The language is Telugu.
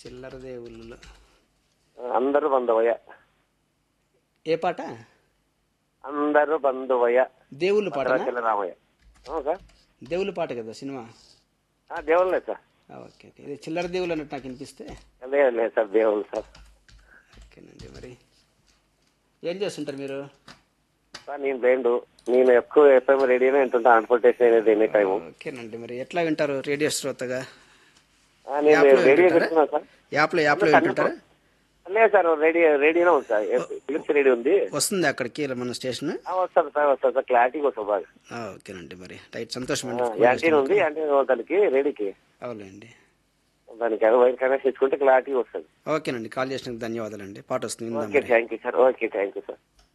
చిల్లర దేవుళ్ళు అందరూ బంధువయ్య ఏ పాట అందరూ బంధువయ్య దేవుళ్ళు పాటనా భద్రాచల రామయ్య అవును సార్ దేవుళ్ళ పాట కదా సినిమా ఆ, దేవుళ్ళే సార్ ఆ, ఓకే ఓకే ఇది చిల్లర దేవుళ్ళు అన్నట్టు నాకు వినిపిస్తే లేదు లేదు సార్ దేవుళ్ళు సార్ ఓకేనండి మరి ఏం చేస్తుంటారు మీరు సార్ నేను బ్రెండ్ నేను ఎక్కువ ఎఫ్ఎం రేడియోనే వింటుంటా అన్ఫర్టేషన్ అనేది ఎనీ టైము ఓకేనండి మరి ఎట్లా వింటారు రేడియో శ్రోతగా ఆ, నేను యాప్లో రేడియో వింటుంటారా? పెట్టుకున్నా సార్ యాప్లో యాప్లో వింటుంటారా లేదు సార్ రేడియో రేడియోనే ఉంది సార్ ఫిలిప్స్ రేడియో ఉంది వస్తుంది అక్కడికి మన స్టేషన్ ఆ, వస్తాను సార్ వస్తాను సార్ క్లారిటీగా వస్తాం బాగా ఆ, ఓకేనండి మరి రైట్ సంతోషం ఆ, అండి యాంటీన్ ఉంది యాంటీన్ దానికి రేడియోకి అవునండి దానికి అది వైర్ కనెక్ట్ తెచ్చుకుంటే క్లారిటీ వస్తుంది ఓకేనండి కాల్ చేసినందుకు ధన్యవాదాలండి పాట వస్తుంది విందాం ఓకే మరి. Thank you sir okay thank you sir